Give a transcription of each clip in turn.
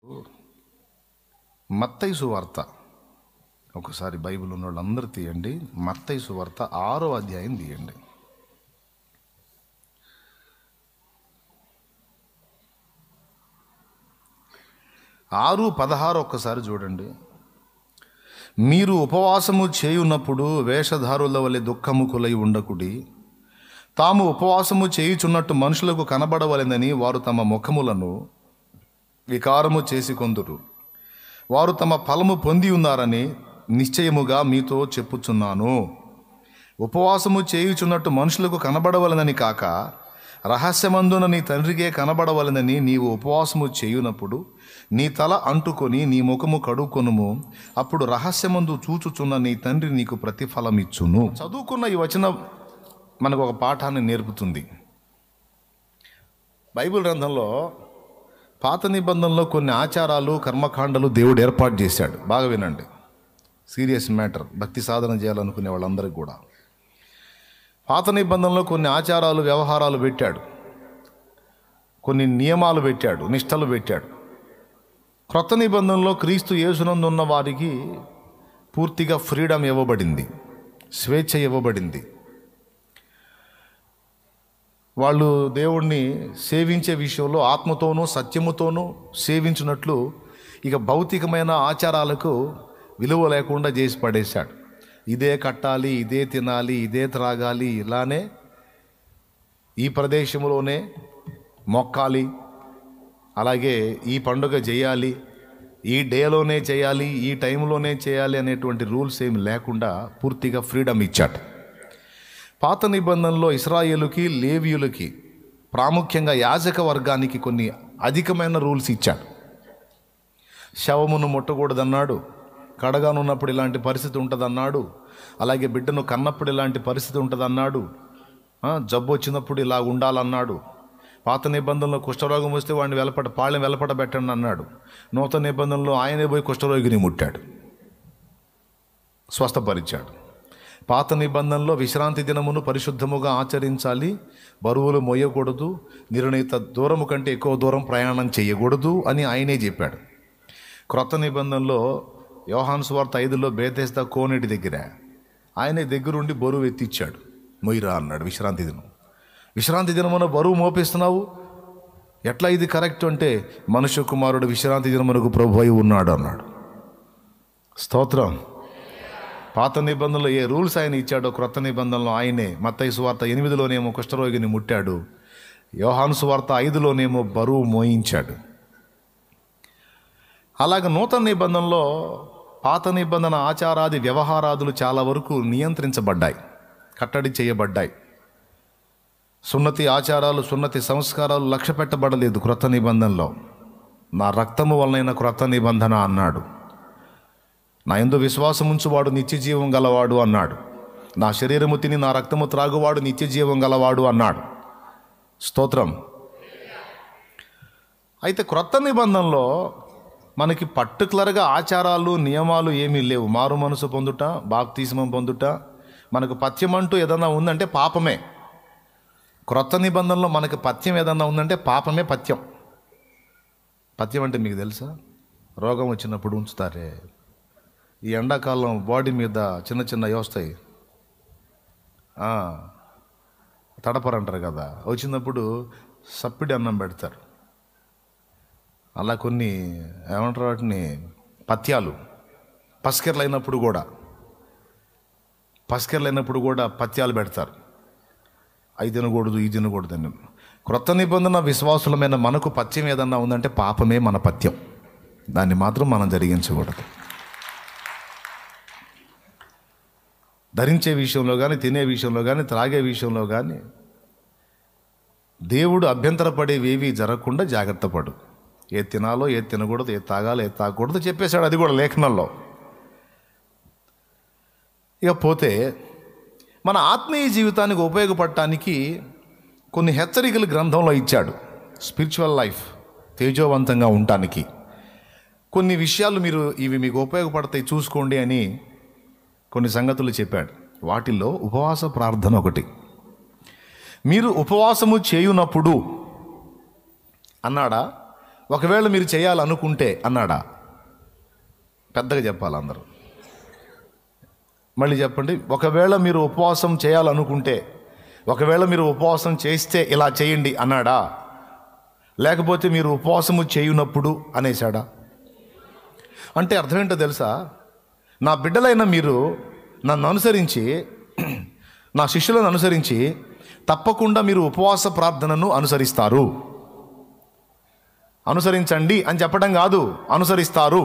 మత్తయి సువార్త ఒకసారి బైబిల్ ఉన్న వాళ్ళందరూ తీయండి మత్తయి సువార్త ఆరో అధ్యాయం తీయండి ఆరు పదహారు ఒక్కసారి చూడండి మీరు ఉపవాసము చేయున్నప్పుడు వేషధారుల వలె దుఃఖముకులై ఉండకుడి తాము ఉపవాసము చేయుచున్నట్టు మనుషులకు కనబడవలెనని వారు తమ ముఖములను వికారము చేసి కొందురు వారు తమ ఫలము పొంది ఉన్నారని నిశ్చయముగా మీతో చెప్పుచున్నాను ఉపవాసము చేయుచున్నట్టు మనుషులకు కనబడవలనని కాక రహస్యమందున నీ తండ్రికే కనబడవలనని నీవు ఉపవాసము చేయునప్పుడు నీ తల అంటుకొని నీ ముఖము కడుక్కొనుము అప్పుడు రహస్యమందు చూచుచున్న నీ తండ్రి నీకు ప్రతిఫలం ఇచ్చును చదువుకున్న ఈ వచనం మనకు ఒక పాఠాన్ని నేర్పుతుంది బైబిల్ గ్రంథంలో పాత నిబంధనలో కొన్ని ఆచారాలు కర్మకాండలు దేవుడు ఏర్పాటు చేశాడు బాగా వినండి సీరియస్ మ్యాటర్ భక్తి సాధన చేయాలనుకునే వాళ్ళందరికీ కూడా పాత నిబంధనలో కొన్ని ఆచారాలు వ్యవహారాలు పెట్టాడు కొన్ని నియమాలు పెట్టాడు నిష్టలు పెట్టాడు క్రొత్త నిబంధనలో క్రీస్తు యేసునందు ఉన్న వారికి పూర్తిగా ఫ్రీడమ్ ఇవ్వబడింది స్వేచ్ఛ ఇవ్వబడింది వాళ్ళు దేవుణ్ణి సేవించే విషయంలో ఆత్మతోనూ సత్యముతోనూ సేవించినట్లు ఇక భౌతికమైన ఆచారాలకు విలువ లేకుండా చేసి పడేశాడు ఇదే కట్టాలి ఇదే తినాలి ఇదే త్రాగాలి ఇలానే ఈ ప్రదేశంలోనే మొక్కాలి అలాగే ఈ పండుగ చేయాలి ఈ డేలోనే చేయాలి ఈ టైంలోనే చేయాలి అనేటువంటి రూల్స్ ఏమి లేకుండా పూర్తిగా ఫ్రీడమ్ ఇచ్చాడు పాత నిబంధనలో ఇస్రాయేలుకి లేవియులకి ప్రాముఖ్యంగా యాజక వర్గానికి కొన్ని అధికమైన రూల్స్ ఇచ్చాడు శవమును ముట్టకూడదన్నాడు కడగానున్నప్పుడు ఇలాంటి పరిస్థితి ఉంటుందన్నాడు అలాగే బిడ్డను కన్నప్పుడు ఇలాంటి పరిస్థితి ఉంటుందన్నాడు ఆ, జబ్బు వచ్చినప్పుడు ఇలా ఉండాలన్నాడు పాత నిబంధనలో కుష్ఠరోగం వస్తే వాడిని వెలపట పాళ్ళని వెలపట పెట్టండి అన్నాడు నూతన నిబంధనలో ఆయనే పోయి కుష్ఠరోగిని ముట్టాడు స్వస్థపరిచాడు పాత నిబంధనలో విశ్రాంతి దినమును పరిశుద్ధముగా ఆచరించాలి బరువులు మోయకూడదు నిర్ణీత దూరము కంటే ఎక్కువ దూరం ప్రయాణం చేయకూడదు అని ఆయనే చెప్పాడు క్రొత్త నిబంధనలో యోహాన్ స్వార్త ఐదులో బేతేస్తా కోనేటి దగ్గర ఆయనే దగ్గరుండి బరువు ఎత్తిచ్చాడు మొయ్యిరా అన్నాడు విశ్రాంతి దినం విశ్రాంతి దినమున బరువు మోపిస్తున్నావు ఎట్లా ఇది కరెక్ట్ అంటే మనుష్య కుమారుడు విశ్రాంతి దినమునకు ప్రభు అయి ఉన్నాడు అన్నాడు స్తోత్రం పాత నిబంధనలో ఏ రూల్స్ ఆయన ఇచ్చాడో క్రొత్త నిబంధనలో ఆయనే మత్తయి సువార్త ఎనిమిదిలోనేమో కుష్ఠరోగిని ముట్టాడు యోహాను సువార్త ఐదులోనేమో బరువు మోయించాడు అలాగ నూతన నిబంధనలో పాత నిబంధన ఆచారాది వ్యవహారాదులు చాలా వరకు నియంత్రించబడ్డాయి కట్టడి చేయబడ్డాయి సున్నతి ఆచారాలు సున్నతి సంస్కారాలు లక్ష్య పెట్టబడలేదు క్రొత్త నిబంధనలో నా రక్తము వలనైన క్రొత్త నిబంధన అన్నాడు నా ఎందు విశ్వాసముంచువాడు నిత్య జీవం గలవాడు అన్నాడు నా శరీరము తిని నా రక్తము త్రాగువాడు నిత్య జీవం గలవాడు అన్నాడు స్తోత్రం అయితే క్రొత్త నిబంధనలో మనకి పర్టికులర్గా ఆచారాలు నియమాలు ఏమీ లేవు మారు మనసు పొందుట బాప్తీసమం పొందుట మనకు పథ్యం అంటూ ఏదన్నా ఉందంటే పాపమే క్రొత్త నిబంధనలో మనకి పథ్యం ఏదన్నా ఉందంటే పాపమే పథ్యం పథ్యం అంటే మీకు తెలుసా రోగం వచ్చినప్పుడు ఉంచుతారే ఈ ఎండాకాలం బాడీ మీద చిన్న చిన్న వస్తాయి ఆ, తడపరంటారు కదా వచ్చినప్పుడు సప్పిడి అన్నం పెడతారు అలా కొన్ని ఏమంటారు వాటిని పథ్యాలు పసికెర్లు అయినప్పుడు కూడా పసికెర్లు అయినప్పుడు కూడా పథ్యాలు పెడతారు అవి తినకూడదు ఇది తినకూడదు అని క్రొత్త నిబంధన విశ్వాసులమైన మనకు పథ్యం ఏదన్నా ఉందంటే పాపమే మన పథ్యం దాన్ని మాత్రం మనం జరిగించకూడదు ధరించే విషయంలో కానీ తినే విషయంలో కానీ త్రాగే విషయంలో కానీ దేవుడు అభ్యంతరపడేవేవి జరగకుండా జాగ్రత్త పడు ఏ తినాలో ఏ తినకూడదు ఏ తాగాలో ఏ తాగకూడదు చెప్పేశాడు అది కూడా లేఖనంలో ఇక పోతే మన ఆత్మీయ జీవితానికి ఉపయోగపడటానికి కొన్ని హెచ్చరికలు గ్రంథంలో ఇచ్చాడు స్పిరిచువల్ లైఫ్ తేజోవంతంగా ఉండటానికి కొన్ని విషయాలు మీరు ఇవి మీకు ఉపయోగపడతాయి చూసుకోండి అని కొన్ని సంగతులు చెప్పాడు వాటిల్లో ఉపవాస ప్రార్థన ఒకటి మీరు ఉపవాసము చేయునప్పుడు అన్నాడా ఒకవేళ మీరు చేయాలనుకుంటే అన్నాడా పెద్దగా చెప్పాలి అందరూ మళ్ళీ చెప్పండి ఒకవేళ మీరు ఉపవాసం చేయాలనుకుంటే ఒకవేళ మీరు ఉపవాసం చేస్తే ఇలా చేయండి అన్నాడా లేకపోతే మీరు ఉపవాసము చేయునప్పుడు అనేసాడా అంటే అర్థం ఏంటో తెలుసా నా బిడ్డలైన మీరు నన్ను అనుసరించి నా శిష్యులను అనుసరించి తప్పకుండా మీరు ఉపవాస ప్రార్థనను అనుసరిస్తారు అనుసరించండి అని చెప్పడం కాదు అనుసరిస్తారు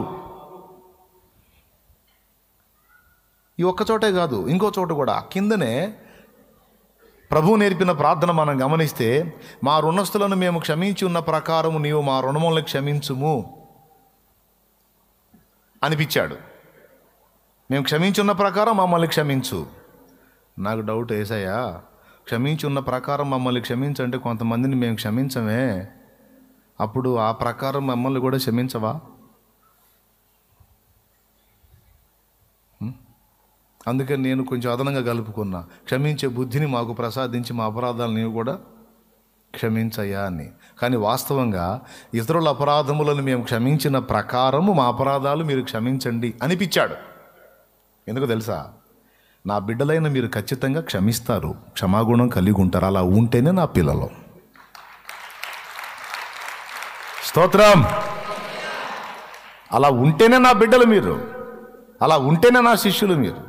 ఈ ఒక్క చోటే కాదు ఇంకో చోట కూడా కిందనే ప్రభు నేర్పిన ప్రార్థన మనం గమనిస్తే మా రుణస్థులను మేము క్షమించి ఉన్న ప్రకారము నీవు మా రుణములను క్షమించుము అనిపించాడు మేము క్షమించున్న ప్రకారం మమ్మల్ని క్షమించు నాకు డౌట్ ఏసయ్యా క్షమించున్న ప్రకారం మమ్మల్ని క్షమించంటే కొంతమందిని మేము క్షమించమే అప్పుడు ఆ ప్రకారం మమ్మల్ని కూడా క్షమించవా అందుకని నేను కొంచెం అదనంగా కలుపుకున్నా క్షమించే బుద్ధిని మాకు ప్రసాదించి మా అపరాధాలు నీవు కూడా క్షమించయ్యా అని కానీ వాస్తవంగా ఇతరుల అపరాధములను మేము క్షమించిన ప్రకారము మా అపరాధాలు మీరు క్షమించండి అనిపించాడు ఎందుకు తెలుసా నా బిడ్డలైన మీరు ఖచ్చితంగా క్షమిస్తారు క్షమాగుణం కలిగి ఉంటారు అలా ఉంటేనే నా పిల్లలు స్తోత్రం అలా ఉంటేనే నా బిడ్డలు మీరు అలా ఉంటేనే నా శిష్యులు మీరు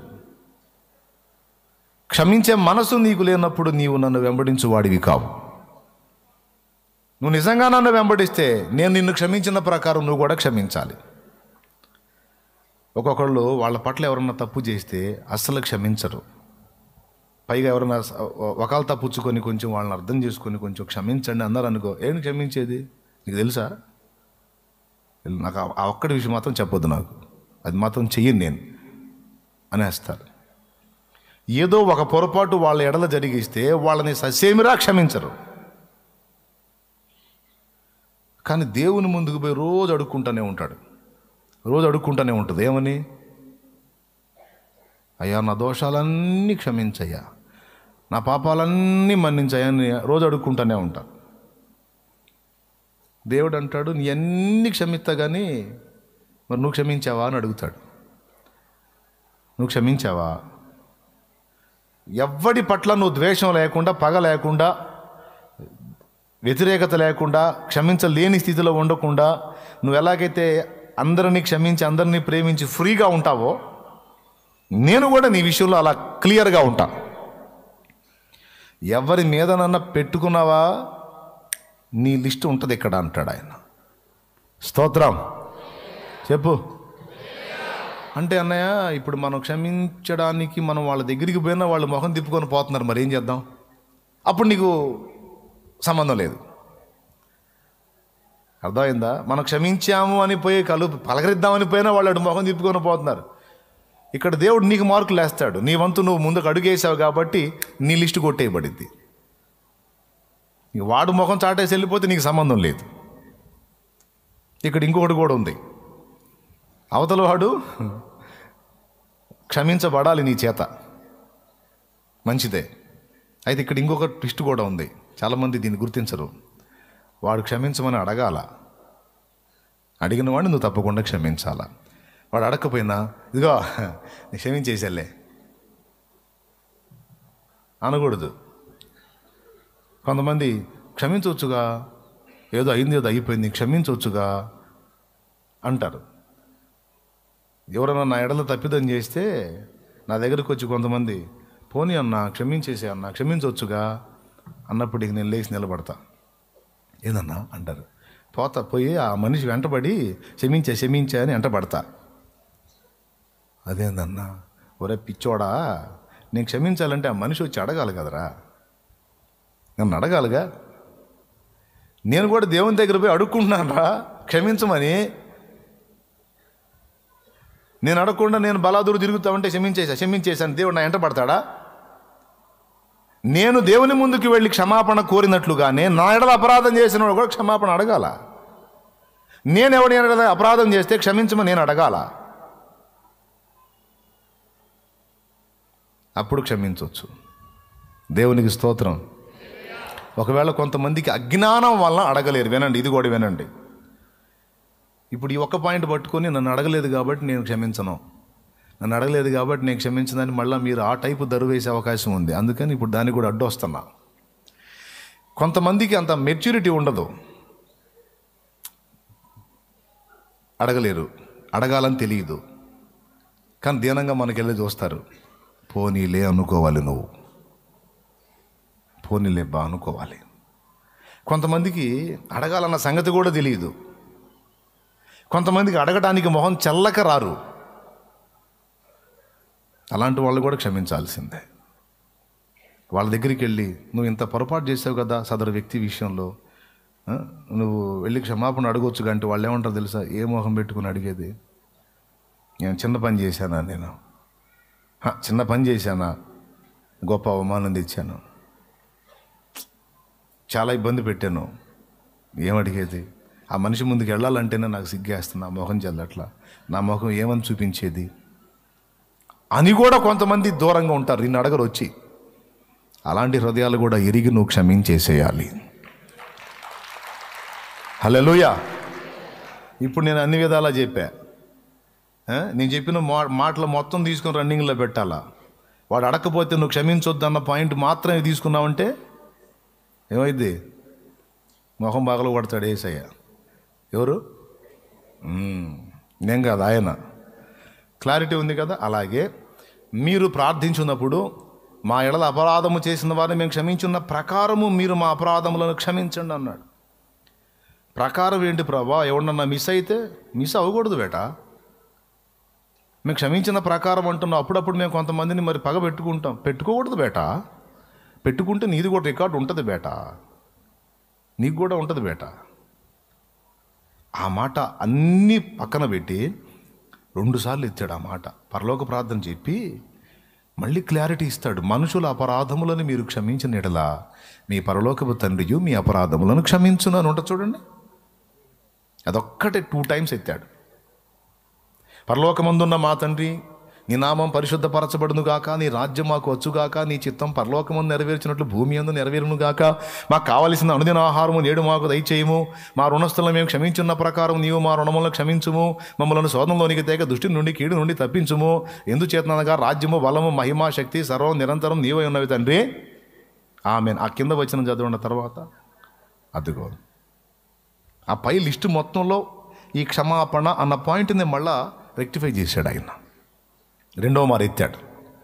క్షమించే మనసు నీకు లేనప్పుడు నీవు నన్ను వెంబడించు వాడివి కావు నువ్వు నిజంగా నన్ను వెంబడిస్తే నేను నిన్ను క్షమించిన ప్రకారం నువ్వు కూడా క్షమించాలి ఒక్కొక్కళ్ళు వాళ్ళ పట్ల ఎవరన్నా తప్పు చేస్తే అస్సలు క్షమించరు పైగా ఎవరైనా ఒకళ్ళు తప్పుచ్చుకొని కొంచెం వాళ్ళని అర్థం చేసుకొని కొంచెం క్షమించండి అన్నారు అనుకో ఏంటి క్షమించేది నీకు తెలుసా నాకు ఆ- ఆ ఒక్కటి విషయం మాత్రం చెప్పొద్దు నాకు అది మాత్రం చెయ్యను నేను అనేస్తారు ఏదో ఒక పొరపాటు వాళ్ళ ఎడల జరిగిస్తే వాళ్ళని ససేమిరా క్షమించరు కానీ దేవుని ముందుకు పోయి రోజు అడుక్కుంటూనే ఉంటాడు రోజు అడుక్కుంటూనే ఉంటుంది ఏమని అయ్యా నా దోషాలన్నీ క్షమించయ్యా నా పాపాలన్నీ మన్నించయ్యా అని రోజు అడుక్కుంటూనే ఉంటాను దేవుడు అంటాడు నీ అన్ని క్షమిస్తా కానీ మరి నువ్వు క్షమించావా అని అడుగుతాడు నువ్వు క్షమించావా ఎవ్వడి పట్ల నువ్వు ద్వేషం లేకుండా పగ లేకుండా వ్యతిరేకత లేకుండా క్షమించలేని స్థితిలో ఉండకుండా నువ్వు ఎలాగైతే అందరినీ క్షమించి అందరినీ ప్రేమించి ఫ్రీగా ఉంటావో నేను కూడా నీ విషయంలో అలా క్లియర్గా ఉంటా ఎవరి మీదనన్నా పెట్టుకున్నావా నీ లిస్ట్ ఉంటుంది ఇక్కడ అంటాడు ఆయన స్తోత్రం చెప్పు అంటే అన్నయ్య ఇప్పుడు మనం క్షమించడానికి మనం వాళ్ళ దగ్గరికి పోయినా వాళ్ళు మొహం తిప్పుకొని పోతున్నారు మరి ఏం చేద్దాం అప్పుడు నీకు సంబంధం లేదు అర్థమైందా మనం క్షమించాము అని పోయి కలు పలకరిద్దామని పోయినా వాళ్ళు అటు మొహం తిప్పుకొని పోతున్నారు ఇక్కడ దేవుడు నీకు మార్కులు వేస్తాడు నీ వంతు నువ్వు ముందుకు అడుగేసావు కాబట్టి నీ లిస్టు కొట్టేయబడింది ఇక వాడు ముఖం చాటేసి వెళ్ళిపోతే నీకు సంబంధం లేదు ఇక్కడ ఇంకొకటి కూడా ఉంది అవతల వాడు క్షమించబడాలి నీ చేత మంచిదే అయితే ఇక్కడ ఇంకొక ట్విస్ట్ కూడా ఉంది చాలామంది దీన్ని గుర్తించరు వాడు క్షమించమని అడగాల అడిగిన వాడిని నువ్వు తప్పకుండా క్షమించాలా వాడు అడగకపోయినా ఇదిగో నేను క్షమించేసేలే అనకూడదు కొంతమంది క్షమించవచ్చుగా ఏదో అయింది ఏదో అయిపోయింది క్షమించవచ్చుగా అంటారు ఎవరైనా నా ఎడల తప్పిదం చేస్తే నా దగ్గరకు వచ్చి కొంతమంది పోనీ అన్న క్షమించేసే అన్న క్షమించవచ్చుగా అన్నప్పుడు ఇక నేను లేచి నిలబడతా ఏదన్నా అంటారు పోతా పోయి ఆ మనిషి వెంటబడి క్షమించే క్షమించే అని వెంటబడతా అదేందన్నా ఒరే పిచ్చోడా నేను క్షమించాలంటే ఆ మనిషి వచ్చి అడగాలి కదరా నన్ను అడగాలిగా నేను కూడా దేవుని దగ్గర పోయి అడుక్కుంటున్నాను రా క్షమించమని నేను అడగకుండా నేను బలాదూరు తిరుగుతామంటే క్షమించేసా క్షమించేశాను దేవుడు నా ఎంట పడతాడా నేను దేవుని ముందుకు వెళ్ళి క్షమాపణ కోరినట్లుగానే నా ఎడల అపరాధం చేసిన వాడు కూడా క్షమాపణ అడగాల నేను ఎవడి ఎడల అపరాధం చేస్తే క్షమించమని నేను అడగాల అప్పుడు క్షమించవచ్చు దేవునికి స్తోత్రం ఒకవేళ కొంతమందికి అజ్ఞానం వల్ల అడగలేరు వినండి ఇది కూడా వినండి ఇప్పుడు ఈ ఒక్క పాయింట్ పట్టుకొని నన్ను అడగలేదు కాబట్టి నేను క్షమించను నన్ను అడగలేదు కాబట్టి నేను క్షమించదని మళ్ళీ మీరు ఆ టైపు దరువు వేసే అవకాశం ఉంది అందుకని ఇప్పుడు దానికి కూడా అడ్డు వస్తున్నా కొంతమందికి అంత మెచ్యూరిటీ ఉండదు అడగలేరు అడగాలని తెలియదు కానీ దీనంగా మనకెళ్ళి చూస్తారు పోనీలే అనుకోవాలి నువ్వు పోనీలే బా అనుకోవాలి కొంతమందికి అడగాలన్న సంగతి కూడా తెలియదు కొంతమందికి అడగడానికి మొహం చల్లక రారు అలాంటి వాళ్ళు కూడా క్షమించాల్సిందే వాళ్ళ దగ్గరికి వెళ్ళి నువ్వు ఇంత పొరపాటు చేసావు కదా సదరు వ్యక్తి విషయంలో ఆ, నువ్వు వెళ్ళి క్షమాపణ అడగొచ్చు అంటే వాళ్ళు ఏమంటారు తెలుసా ఏ మొహం పెట్టుకుని అడిగేది నేను చిన్న పని చేశానా నేను "హ, చిన్న పని చేశానా గొప్ప అవమానం తెచ్చాను చాలా ఇబ్బంది పెట్టాను ఏమడిగేది ఆ మనిషి ముందుకు వెళ్ళాలంటేనే నాకు సిగ్గేస్తుంది నా మొహం చల్లట్లా నా మొహం ఏమని చూపించేది అని కూడా కొంతమంది దూరంగా ఉంటారు నిన్ను అడగరు వచ్చి అలాంటి హృదయాలు కూడా ఎరిగి నువ్వు క్షమించేసేయాలి హలోయ ఇప్పుడు నేను అన్ని విధాలా చెప్పా ఆ? నేను చెప్పిన మా మాటలు మొత్తం తీసుకొని రన్నింగ్లో పెట్టాలా వాడు అడగకపోతే నువ్వు క్షమించొద్దు అన్న పాయింట్ మాత్రమే తీసుకున్నావంటే ఏమైంది మొహం బాగలు కొడతాడు ఏసయ్య ఎవరు మ్మ్. నేను కాదు ఆయన క్లారిటీ ఉంది కదా అలాగే మీరు ప్రార్థించున్నప్పుడు మా ఎడల అపరాధము చేసిన వారిని మేము క్షమించున్న ప్రకారము మీరు మా అపరాధములను క్షమించండి అన్నాడు ప్రకారం ఏంటి ప్రభా ఎవడన్నా మిస్ అయితే మిస్ అవ్వకూడదు బేటా మేము క్షమించిన ప్రకారం అంటున్నాం అప్పుడప్పుడు మేము కొంతమందిని మరి పగ పెట్టుకుంటాం పెట్టుకోకూడదు బేటా పెట్టుకుంటే నీది కూడా రికార్డు ఉంటుంది బేటా నీకు కూడా ఉంటుంది బేటా ఆ మాట అన్నీ పక్కన పెట్టి రెండుసార్లు ఎత్తాడు ఆ మాట పరలోక ప్రార్థన చెప్పి మళ్ళీ క్లారిటీ ఇస్తాడు మనుషుల అపరాధములను మీరు క్షమించిన ఎడలా మీ పరలోకపు తండ్రియు మీ అపరాధములను క్షమించును అని ఉంటుంది చూడండి అదొక్కటే టూ టైమ్స్ ఎత్తాడు పరలోకమందున్న మా తండ్రి నీ నామం పరిశుద్ధపరచబడును గాక నీ రాజ్యం మాకు వచ్చుగాక నీ చిత్తం పరలోకమందు నెరవేర్చినట్లు భూమి అందు నెరవేరును గాక మాకు కావలసిన అనుదిన ఆహారము నేడు మాకు దయచేయము మా రుణస్థులను మేము క్షమించున్న ప్రకారం నీవు మా రుణములను క్షమించుము మమ్మల్ని శోధంలోనికి తేక దృష్టి నుండి కీడు నుండి తప్పించుము ఎందుచేతనగా రాజ్యము బలము మహిమ శక్తి సర్వం నిరంతరం నీవై ఉన్నవి తండ్రి ఆమె ఆ కింద వచ్చిన చదవండి తర్వాత అదిగో ఆ పై లిస్టు మొత్తంలో ఈ క్షమాపణ అన్న పాయింట్ని మళ్ళా రెక్టిఫై చేశాడు ఆయన రెండవ మారు ఎత్తాడు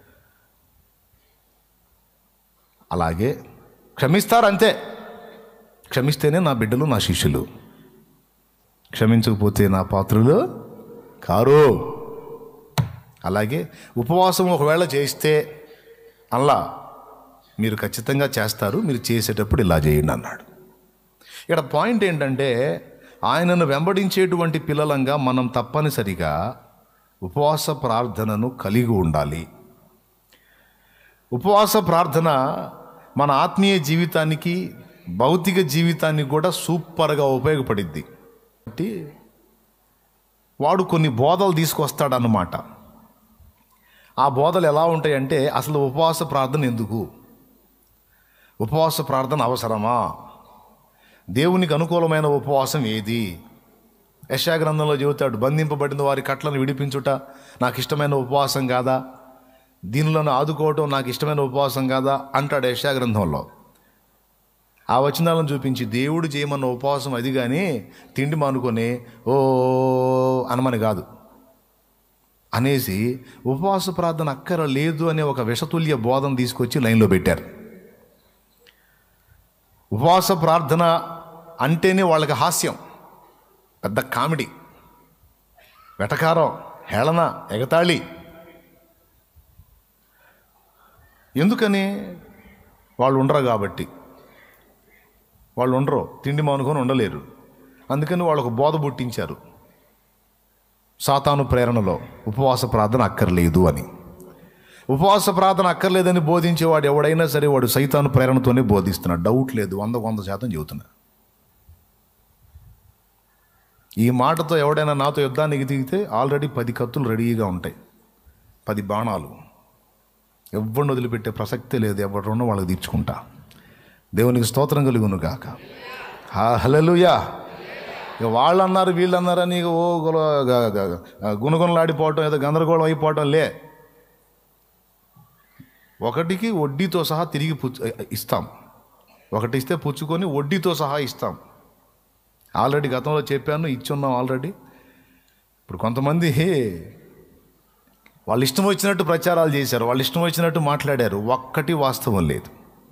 అలాగే క్షమిస్తారు అంతే క్షమిస్తేనే నా బిడ్డలు నా శిష్యులు క్షమించకపోతే నా పాత్రులు కారు అలాగే ఉపవాసం ఒకవేళ చేస్తే అలా మీరు ఖచ్చితంగా చేస్తారు మీరు చేసేటప్పుడు ఇలా చేయండి అన్నాడు ఇక్కడ పాయింట్ ఏంటంటే ఆయనను వెంబడించేటువంటి పిల్లలంగా మనం తప్పనిసరిగా ఉపవాస ప్రార్థనను కలిగి ఉండాలి ఉపవాస ప్రార్థన మన ఆత్మీయ జీవితానికి భౌతిక జీవితానికి కూడా సూపర్గా ఉపయోగపడిద్ది కాబట్టి వాడు కొన్ని బోధలు తీసుకొస్తాడన్నమాట ఆ బోధలు ఎలా ఉంటాయంటే అసలు ఉపవాస ప్రార్థన ఎందుకు ఉపవాస ప్రార్థన అవసరమా దేవునికి అనుకూలమైన ఉపవాసం ఏది యశాగ్రంథంలో చెబుతాడు బంధింపబడిన వారి కట్లను విడిపించుట నాకు ఇష్టమైన ఉపవాసం కాదా దీనిలను ఆదుకోవటం నాకు ఇష్టమైన ఉపవాసం కాదా అంటాడు యశాగ్రంథంలో ఆ వచనాలను చూపించి దేవుడు చేయమన్న ఉపవాసం అది కానీ తిండి మానుకొని ఓ అనమని కాదు అనేసి ఉపవాస ప్రార్థన అక్కర లేదు అనే ఒక విషతుల్య బోధన తీసుకొచ్చి లైన్లో పెట్టారు ఉపవాస ప్రార్థన అంటేనే వాళ్ళకి హాస్యం పెద్ద కామెడీ వెటకారం హేళన ఎగతాళి ఎందుకని వాళ్ళు ఉండరు కాబట్టి వాళ్ళు ఉండరు తిండి మానుకొని ఉండలేరు అందుకని వాళ్ళకు బోధ పుట్టించారు సాతాను ప్రేరణలో ఉపవాస ప్రార్థన అక్కర్లేదు అని ఉపవాస ప్రార్థన అక్కర్లేదని బోధించేవాడు ఎవడైనా సరే వాడు సైతాను ప్రేరణతోనే బోధిస్తున్నాడు డౌట్ లేదు వంద వంద శాతం చెబుతున్నా ఈ మాటతో ఎవడైనా నాతో యుద్ధానికి దిగితే ఆల్రెడీ పది కత్తులు రెడీగా ఉంటాయి పది బాణాలు ఎవరిని వదిలిపెట్టే ప్రసక్తే లేదు ఎవరున్నా వాళ్ళకి తీర్చుకుంటా దేవునికి స్తోత్రం కలుగును గాక హలలుయా ఇక వాళ్ళు అన్నారు వీళ్ళు అన్నారని ఇక ఓ గుల- గ- గ- గ- గుణగుణలాడిపోవటం ఏదో గందరగోళం అయిపోవటం లే ఒకటికి వడ్డీతో సహా తిరిగి పుచ్చు ఇస్తాం ఒకటి ఇస్తే పుచ్చుకొని వడ్డీతో సహా ఇస్తాం ఆల్రెడీ గతంలో చెప్పాను ఇచ్చున్నాం ఆల్రెడీ ఇప్పుడు కొంతమంది వాళ్ళు ఇష్టం వచ్చినట్టు ప్రచారాలు చేశారు వాళ్ళు ఇష్టం వచ్చినట్టు మాట్లాడారు ఒక్కటి వాస్తవం లేదు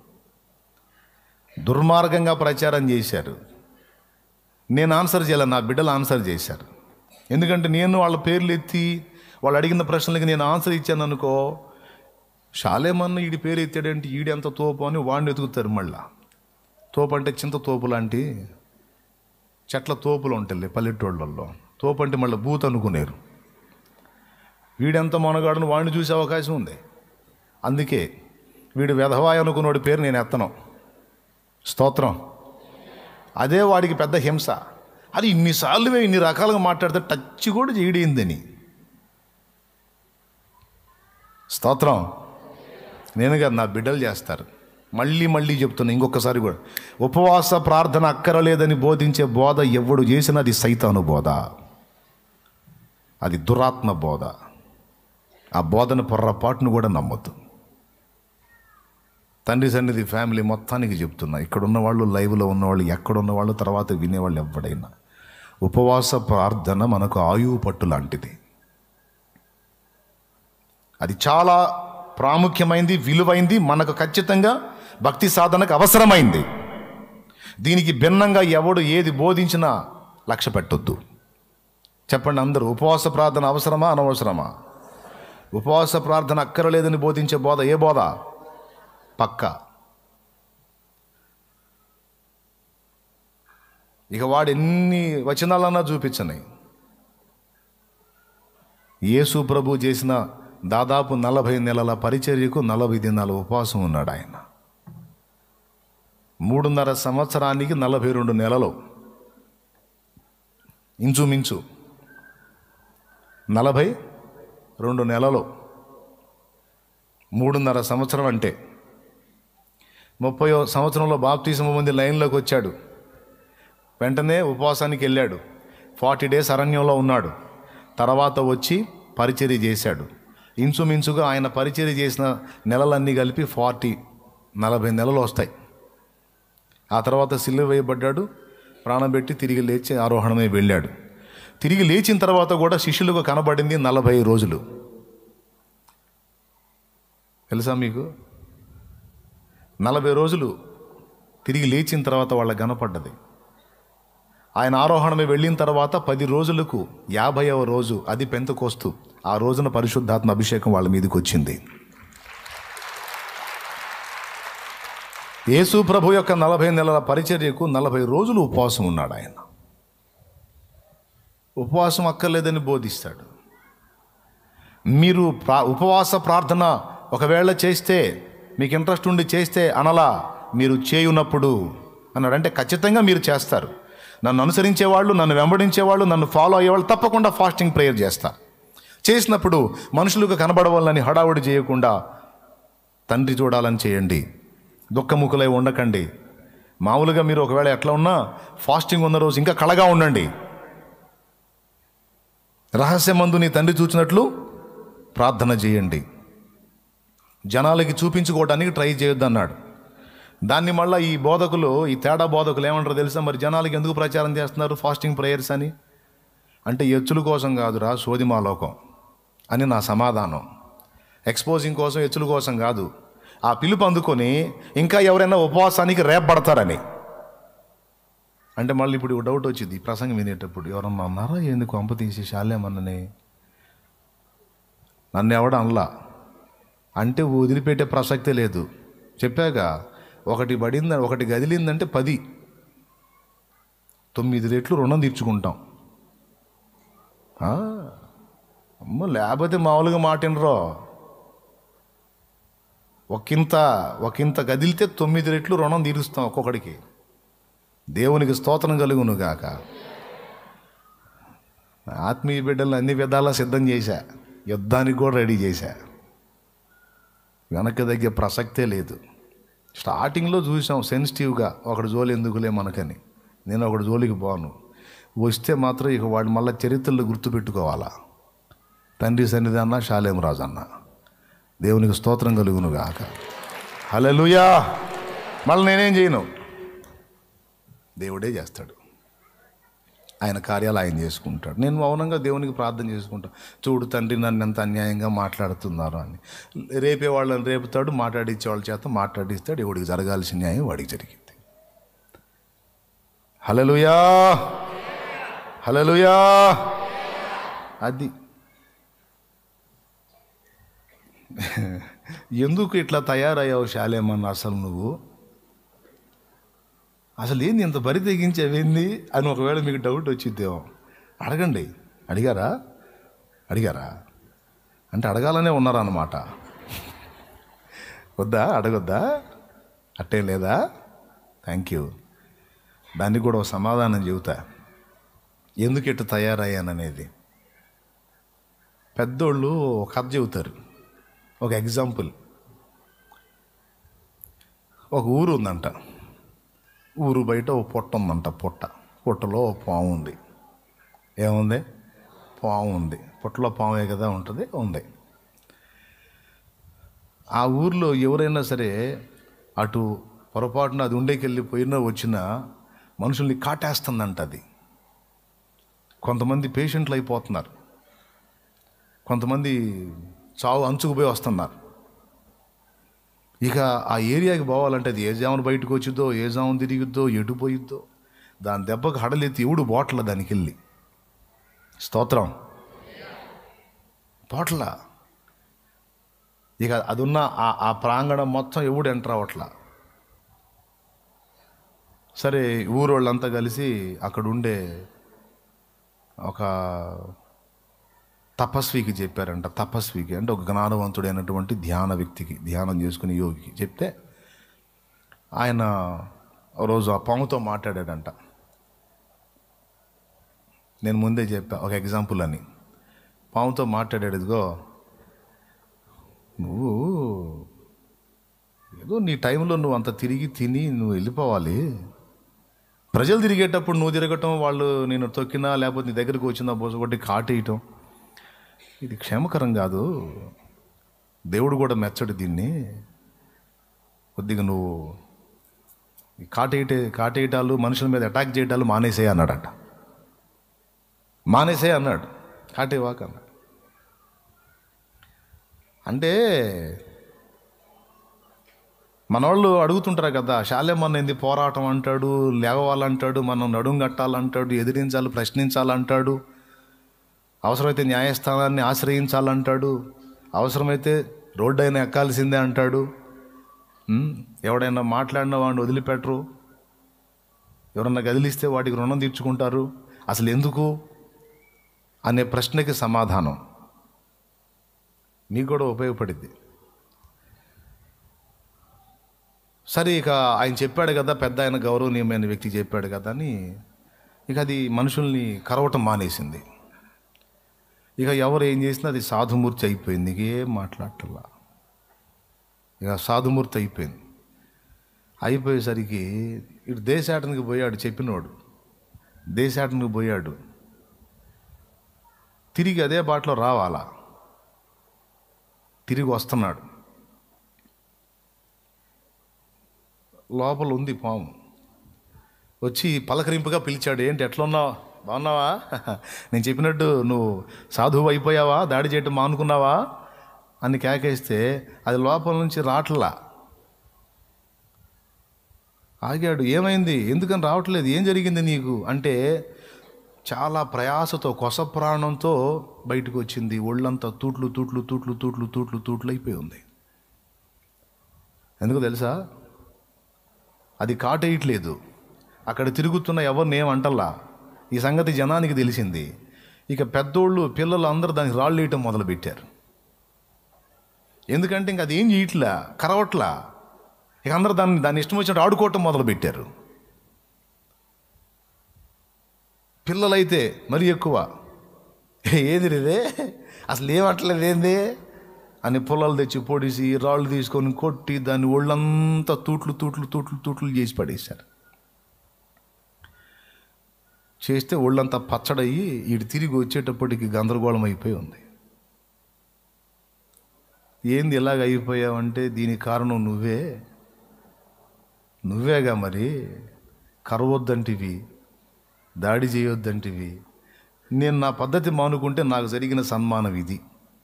దుర్మార్గంగా ప్రచారం చేశారు నేను ఆన్సర్ చేయాలి నా బిడ్డలు ఆన్సర్ చేశారు ఎందుకంటే నేను వాళ్ళ పేర్లు ఎత్తి వాళ్ళు అడిగిన ప్రశ్నలకి నేను ఆన్సర్ ఇచ్చాను అనుకో షాలేమన్న ఈడి పేరు ఎత్తాడంటే ఈడి ఎంత తోపు అని వాడిని ఎతుకుతారు మళ్ళా తోపు అంటే చింత తోపు లాంటి చెట్ల తోపులు ఉంటాయి పల్లెటూళ్ళల్లో తోపు అంటే మళ్ళీ బూత్ అనుకునేరు వీడెంత మొనగాడును వాడిని చూసే అవకాశం ఉంది అందుకే వీడు వెధవాయి అనుకున్నోడి పేరు నేను ఎత్తను స్తోత్రం అదే వాడికి పెద్ద హింస అది ఇన్నిసార్లు ఇన్ని రకాలుగా మాట్లాడితే టచ్ కూడా చేయడిందని స్తోత్రం నేను కాదు నా బిడ్డలు చేస్తారు మళ్ళీ మళ్ళీ చెప్తున్నా ఇంకొకసారి కూడా ఉపవాస ప్రార్థన అక్కరలేదని బోధించే బోధ ఎవడు చేసినా అది సైతాను బోధ అది దురాత్మ బోధ ఆ బోధన పొర్రపాటును కూడా నమ్మొద్దు తండ్రి సన్నిధి ఫ్యామిలీ మొత్తానికి చెప్తున్నా ఇక్కడ ఉన్న వాళ్ళు లైవ్లో ఉన్నవాళ్ళు ఎక్కడ ఉన్నవాళ్ళు తర్వాత వినేవాళ్ళు ఎవడైనా ఉపవాస ప్రార్థన మనకు ఆయువు పట్టు లాంటిది అది చాలా ప్రాముఖ్యమైంది విలువైంది మనకు ఖచ్చితంగా భక్తి సాధనకు అవసరమైంది దీనికి భిన్నంగా ఎవడు ఏది బోధించినా లక్ష్య పెట్టొద్దు చెప్పండి అందరూ ఉపవాస ప్రార్థన అవసరమా అనవసరమా ఉపవాస ప్రార్థన అక్కరలేదని బోధించే బోధ ఏ బోధ పక్క ఇక వాడు ఎన్ని వచనాలన్నా చూపించని యేసు ప్రభు చేసిన దాదాపు నలభై నెలల పరిచర్యకు నలభై దినాల ఉపవాసం ఉన్నాడు ఆయన మూడున్నర సంవత్సరానికి నలభై రెండు నెలలు ఇంచుమించు నలభై రెండు నెలలు మూడున్నర సంవత్సరం అంటే ముప్పై సంవత్సరంలో బాప్తీసం మంది లైన్లోకి వచ్చాడు వెంటనే ఉపవాసానికి వెళ్ళాడు ఫార్టీ డేస్ అరణ్యంలో ఉన్నాడు తర్వాత వచ్చి పరిచర్య చేశాడు ఇంచుమించుగా ఆయన పరిచర్య చేసిన నెలలన్నీ కలిపి ఫార్టీ నలభై నెలలు వస్తాయి ఆ తర్వాత సిల్లు వేయబడ్డాడు ప్రాణం పెట్టి తిరిగి లేచి ఆరోహణమై వెళ్ళాడు తిరిగి లేచిన తర్వాత కూడా శిష్యులకు కనబడింది నలభై రోజులు తెలుసా మీకు నలభై రోజులు తిరిగి లేచిన తర్వాత వాళ్ళ కనపడ్డది ఆయన ఆరోహణమే వెళ్ళిన తర్వాత పది రోజులకు యాభైవ రోజు అది పెంతకోస్తు ఆ రోజున పరిశుద్ధాత్మ అభిషేకం వాళ్ళ మీదకి వచ్చింది యేసు ప్రభు యొక్క నలభై నెలల పరిచర్యకు నలభై రోజులు ఉపవాసం ఉన్నాడు ఆయన ఉపవాసం అక్కర్లేదని బోధిస్తాడు మీరు ప్రా ఉపవాస ప్రార్థన ఒకవేళ చేస్తే మీకు ఇంట్రెస్ట్ ఉండి చేస్తే అనలా మీరు చేయునప్పుడు అన్నాడు అంటే ఖచ్చితంగా మీరు చేస్తారు నన్ను అనుసరించే వాళ్ళు నన్ను వెంబడించే వాళ్ళు నన్ను ఫాలో అయ్యేవాళ్ళు తప్పకుండా ఫాస్టింగ్ ప్రేయర్ చేస్తారు చేసినప్పుడు మనుషులకు కనబడవాలని హడావుడి చేయకుండా తండ్రి చూడాలని చేయండి దుఃఖముఖులై ఉండకండి మామూలుగా మీరు ఒకవేళ ఎట్లా ఉన్నా ఫాస్టింగ్ ఉన్న రోజు ఇంకా కళగా ఉండండి రహస్యమందు నీ తండ్రి చూచినట్లు ప్రార్థన చేయండి జనాలకి చూపించుకోవడానికి ట్రై చేయొద్దు అన్నాడు దాన్ని మళ్ళీ ఈ బోధకులు ఈ తేడా బోధకులు ఏమంటారు తెలుసా మరి జనాలకి ఎందుకు ప్రచారం చేస్తున్నారు ఫాస్టింగ్ ప్రేయర్స్ అని అంటే ఎచ్చుల కోసం కాదురా సోదిమా లోకం అని నా సమాధానం ఎక్స్పోజింగ్ కోసం ఎచ్చుల కోసం కాదు ఆ పిలుపు అందుకొని ఇంకా ఎవరైనా ఉపవాసానికి రేపబడతారని అంటే మళ్ళీ ఇప్పుడు డౌట్ వచ్చింది ఈ ప్రసంగం వినేటప్పుడు ఎవరన్నా అన్నారా ఎందుకు అంప తీసి శాలేమన్నని నన్ను ఎవడ అనలా అంటే వదిలిపెట్టే ప్రసక్తే లేదు చెప్పాక ఒకటి పడింది ఒకటి గదిలిందంటే పది తొమ్మిది రెట్లు రుణం తీర్చుకుంటాం ఆ, అమ్మ లేకపోతే మామూలుగా మాటినరో ఒకంత ఒకంత గదిలితే తొమ్మిది రెట్లు రుణం తీరుస్తాం ఒక్కొక్కడికి దేవునికి స్తోత్రం కలుగును గాక ఆత్మీయ బిడ్డలు అన్ని విధాలా సిద్ధం చేశా యుద్ధానికి కూడా రెడీ చేశా వెనక్కి తగ్గే ప్రసక్తే లేదు స్టార్టింగ్లో చూసాం సెన్సిటివ్గా ఒకటి జోలి ఎందుకులే మనకని నేను ఒకటి జోలికి పోను వస్తే మాత్రం ఇక వాడు మళ్ళీ చరిత్రలో గుర్తుపెట్టుకోవాలా తండ్రి సన్నిధి అన్న శాలేం రాజు అన్న దేవునికి స్తోత్రం కలుగును గాక హలలుయా మళ్ళీ నేనేం చేయను దేవుడే చేస్తాడు ఆయన కార్యాలు ఆయన చేసుకుంటాడు నేను మౌనంగా దేవునికి ప్రార్థన చేసుకుంటాను చూడు తండ్రి నన్ను ఎంత అన్యాయంగా మాట్లాడుతున్నారు అని రేపే వాళ్ళని రేపుతాడు మాట్లాడించే వాళ్ళ చేత మాట్లాడిస్తాడు ఎవడికి జరగాల్సిన న్యాయం వాడికి జరిగింది హలలుయా హలలుయా అది ఎందుకు ఇట్లా తయారయ్యావు శాలేమన్న అసలు నువ్వు అసలు ఏంది ఇంత బరి తెగించేవేంది అని ఒకవేళ మీకు డౌట్ వచ్చిద్దేమో అడగండి అడిగారా అడిగారా అంటే అడగాలనే ఉన్నారన్నమాట వద్దా అడగొద్దా అట్టే లేదా థ్యాంక్ యూ దానికి కూడా ఒక సమాధానం చెబుతా ఎందుకు ఇట్లా తయారయ్యాననేది పెద్దోళ్ళు ఒక కథ చెబుతారు ఒక ఎగ్జాంపుల్ ఒక ఊరు ఉందంట ఊరు బయట ఓ పొట్ట ఉందంట పొట్ట పొట్టలో ఓ పాము ఉంది ఏముంది పాము ఉంది పొట్టలో పామే కదా ఉంటుంది ఉంది ఆ ఊర్లో ఎవరైనా సరే అటు పొరపాటున అది ఉండేకెళ్ళి పోయినా వచ్చినా మనుషుల్ని కాటేస్తుందంట అది కొంతమంది పేషెంట్లు అయిపోతున్నారు కొంతమంది చావు అంచుకుపోయి వస్తున్నారు ఇక ఆ ఏరియాకి పోవాలంటే అది ఏ జామున బయటకు వచ్చిద్దో ఏ జామున తిరిగిద్దో ఎటు పోయిద్దో దాని దెబ్బకు హడలెత్తి ఎవడు బోట్ల దానికి వెళ్ళి స్తోత్రం బోట్ల ఇక అది ఉన్న ఆ ఆ ప్రాంగణం మొత్తం ఎవడు ఎంటర్ అవ్వట్లా సరే ఊరోళ్ళంతా కలిసి అక్కడ ఉండే ఒక తపస్వికి చెప్పారంట తపస్వికి అంటే ఒక జ్ఞానవంతుడైనటువంటి ధ్యాన వ్యక్తికి ధ్యానం చేసుకునే యోగికి చెప్తే ఆయన ఓ రోజు ఆ పాముతో మాట్లాడాడంట నేను ముందే చెప్పా ఒక ఎగ్జాంపుల్ అని పాముతో మాట్లాడాడు ఇదిగో నువ్వు ఏదో నీ టైంలో నువ్వు అంత తిరిగి తిని నువ్వు వెళ్ళిపోవాలి ప్రజలు తిరిగేటప్పుడు నువ్వు తిరగటం వాళ్ళు నేను తొక్కినా లేకపోతే నీ దగ్గరికి వచ్చినా బోస కొట్టి కాటేయటం ఇది క్షేమకరం కాదు దేవుడు కూడా మెచ్చడు దీన్ని కొద్దిగా నువ్వు ఈ కాటేయటే కాటేయటాలు మనుషుల మీద అటాక్ చేయటాలు మానేసే అన్నాడట మానేసే అన్నాడు కాటేవాక అన్నాడు అంటే మనవాళ్ళు అడుగుతుంటారు కదా శాలేమన్న ఏంది పోరాటం అంటాడు లేవాలంటాడు మనం నడుం కట్టాలంటాడు ఎదిరించాలి ప్రశ్నించాలంటాడు అవసరమైతే న్యాయస్థానాన్ని ఆశ్రయించాలంటాడు అవసరమైతే రోడ్డు అయినా ఎక్కాల్సిందే అంటాడు ఉమ్, ఎవడైనా మాట్లాడిన వాడిని వదిలిపెట్టరు ఎవరన్నా గదిలిస్తే వాటికి రుణం తీర్చుకుంటారు అసలు ఎందుకు అనే ప్రశ్నకి సమాధానం మీకు కూడా ఉపయోగపడింది సరే ఇక ఆయన చెప్పాడు కదా పెద్ద ఆయన గౌరవనీయమైన వ్యక్తి చెప్పాడు కదా అని ఇక అది మనుషుల్ని కరవటం మానేసింది ఇక ఎవరు ఏం చేసినా అది సాధుమూర్తి అయిపోయింది ఇక ఏం మాట్లాడటల్లా ఇక సాధుమూర్తి అయిపోయింది అయిపోయేసరికి ఇటు దేశాటనికి పోయాడు చెప్పినవాడు దేశాటనికి పోయాడు తిరిగి అదే బాటలో రావాలా తిరిగి వస్తున్నాడు లోపల ఉంది పాము వచ్చి పలకరింపుగా పిలిచాడు ఏంటి ఎట్లున్నావు బాగున్నావా నేను చెప్పినట్టు నువ్వు సాధువు అయిపోయావా దాడి చేయటం మానుకున్నావా అని కేకేస్తే అది లోపల నుంచి రాట్లా ఆగాడు ఏమైంది ఎందుకని రావట్లేదు ఏం జరిగింది నీకు అంటే చాలా ప్రయాసతో కొస ప్రాణంతో బయటకు వచ్చింది ఒళ్ళంతా తూట్లు తూట్లు తూట్లు తూట్లు తూట్లు తూట్లు అయిపోయి ఉంది ఎందుకు తెలుసా అది కాటేయట్లేదు అక్కడ తిరుగుతున్న ఎవరిని ఏమంటల్లా ఈ సంగతి జనానికి తెలిసింది ఇక పెద్దోళ్ళు పిల్లలు అందరూ దానికి రాళ్ళు వేయటం మొదలుపెట్టారు ఎందుకంటే ఇంక అది ఏం చేయట్లా కరవట్లా ఇక అందరూ దాన్ని దాన్ని ఇష్టం వచ్చినట్టు ఆడుకోవటం మొదలుపెట్టారు పిల్లలైతే మరీ ఎక్కువ ఏది ఇదే అసలు ఏమట్లేదు ఏంది అని పొలాలు తెచ్చి పొడిసి రాళ్ళు తీసుకొని కొట్టి దాన్ని ఒళ్ళంతా తూట్లు తూట్లు తూట్లు తూట్లు చేసి పడేశారు చేస్తే ఒళ్ళంతా పచ్చడయ్యి ఇటు తిరిగి వచ్చేటప్పటికి గందరగోళం అయిపోయి ఉంది ఏంది ఇలాగ అయిపోయావంటే దీనికి కారణం నువ్వే నువ్వేగా మరి కరవద్దంటివి దాడి చేయొద్దంటివి నేను నా పద్ధతి మానుకుంటే నాకు జరిగిన సన్మానం ఇది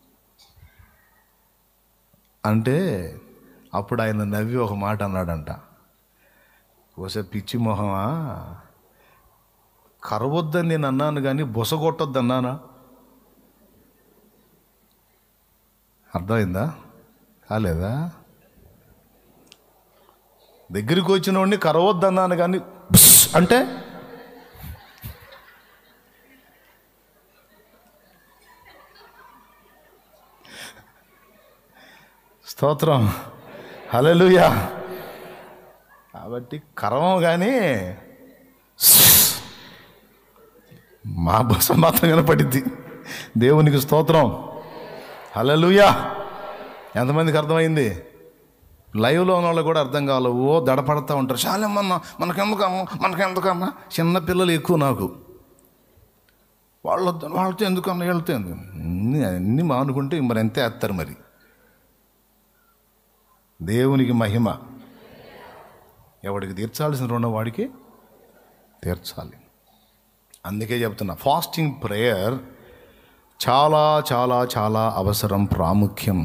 అంటే అప్పుడు ఆయన నవ్వి ఒక మాట అన్నాడంట ఓసే పిచ్చి మొహమా కరవద్దని నేను అన్నాను కానీ బొసగొట్టొద్దు అన్నానా అర్థమైందా కాలేదా దగ్గరికి వచ్చిన వాడిని కరవద్దన్నాను కానీ బుస్ అంటే స్తోత్రం హల్లెలూయా కాబట్టి కరవం కానీ మా బస మాత్రం కనపడిద్ది దేవునికి స్తోత్రం హల్లెలూయా ఎంతమందికి అర్థమైంది లైవ్లో ఉన్న వాళ్ళు కూడా అర్థం కావాలి ఓ దడపడతా ఉంటారు చాలేమన్నా మనకెందుకమ్మా మనకెందుకమ్మా చిన్న పిల్లలు ఎక్కువ నాకు వాళ్ళ వాళ్ళతో ఎందుకన్నా వెళ్తే ఎందుకు అన్నీ అన్నీ మానుకుంటే మరి అంతే వేస్తారు మరి దేవునికి మహిమ ఎవడికి తీర్చాల్సిన రుణం వాడికి తీర్చాలి అందుకే చెప్తున్నా ఫాస్టింగ్ ప్రేయర్ చాలా చాలా చాలా అవసరం ప్రాముఖ్యం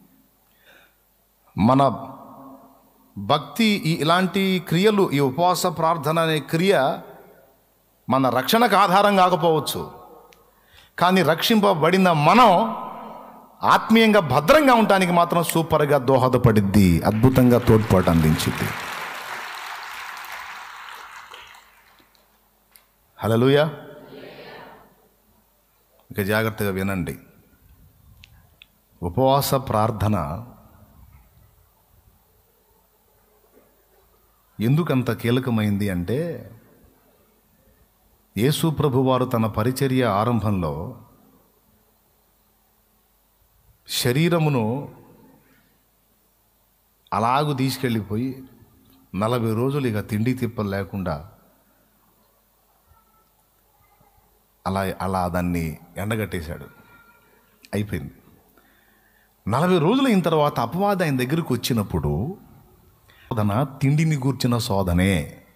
మన భక్తి ఈ ఇలాంటి క్రియలు ఈ ఉపవాస ప్రార్థన అనే క్రియ మన రక్షణకు ఆధారం కాకపోవచ్చు కానీ రక్షింపబడిన మనం ఆత్మీయంగా భద్రంగా ఉండటానికి మాత్రం సూపర్గా దోహదపడిద్ది అద్భుతంగా తోడ్పాటు అందించింది హలలుయా ఇక జాగ్రత్తగా వినండి ఉపవాస ప్రార్థన ఎందుకంత కీలకమైంది అంటే యేసు ప్రభువారు తన పరిచర్య ఆరంభంలో శరీరమును అలాగు తీసుకెళ్ళిపోయి నలభై రోజులు ఇక తిండి తిప్పలు లేకుండా అలా అలా దాన్ని ఎండగట్టేశాడు అయిపోయింది నలభై రోజులు అయిన తర్వాత అపవాదం ఆయన దగ్గరికి వచ్చినప్పుడు శోధన తిండిని గూర్చిన శోధనే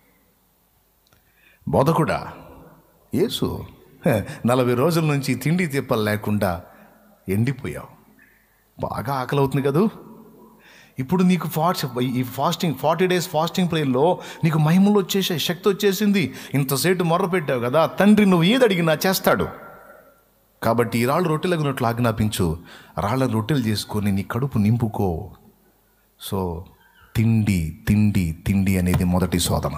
బోధకుడా యేసు హ, నలభై రోజుల నుంచి తిండి తిప్పలు లేకుండా ఎండిపోయావు బాగా ఆకలి అవుతుంది కదూ ఇప్పుడు నీకు ఫాస్ట్ ఈ ఫాస్టింగ్ ఫార్టీ డేస్ ఫాస్టింగ్ ప్రేయర్లో నీకు మహిమలు వచ్చేసాయి శక్తి వచ్చేసింది ఇంతసేపు మొర్ర పెట్టావు కదా తండ్రి నువ్వు ఏది అడిగినా చేస్తాడు కాబట్టి ఈ రాళ్ళు రొట్టెలగినట్లు ఆజ్ఞాపించు రాళ్ళ రొట్టెలు చేసుకొని నీ కడుపు నింపుకో సో తిండి తిండి తిండి అనేది మొదటి శోధన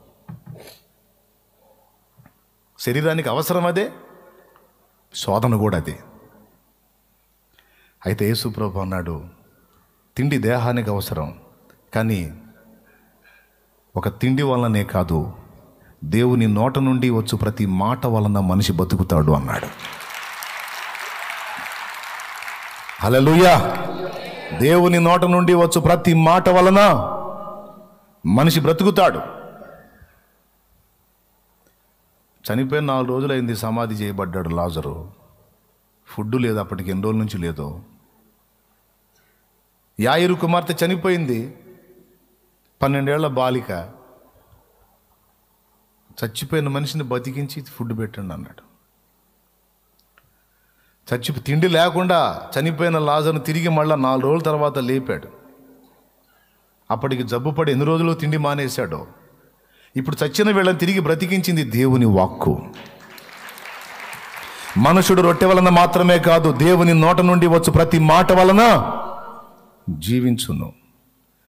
శరీరానికి అవసరం అదే శోధన కూడా అదే అయితే యేసుప్రభు అన్నాడు తిండి దేహానికి అవసరం కానీ ఒక తిండి వలనే కాదు దేవుని నోట నుండి వచ్చు ప్రతి మాట వలన మనిషి బతుకుతాడు అన్నాడు హల్లెలూయా దేవుని నోట నుండి వచ్చు ప్రతి మాట వలన మనిషి బ్రతుకుతాడు చనిపోయిన నాలుగు రోజులైంది సమాధి చేయబడ్డాడు లాజరు ఫుడ్ లేదు అప్పటికి ఎన్ని రోజుల నుంచి లేదో యాయిరు కుమార్తె చనిపోయింది పన్నెండేళ్ల బాలిక చచ్చిపోయిన మనిషిని బతికించి ఫుడ్ పెట్టండి అన్నాడు చచ్చి తిండి లేకుండా చనిపోయిన లాజర్ను తిరిగి మళ్ళా నాలుగు రోజుల తర్వాత లేపాడు అప్పటికి జబ్బుపడి ఎన్ని రోజులు తిండి మానేశాడో ఇప్పుడు చచ్చిన వీళ్ళని తిరిగి బ్రతికించింది దేవుని వాక్కు మనుషుడు రొట్టె వలన మాత్రమే కాదు దేవుని నోట నుండి వచ్చు ప్రతి మాట వలన జీవించును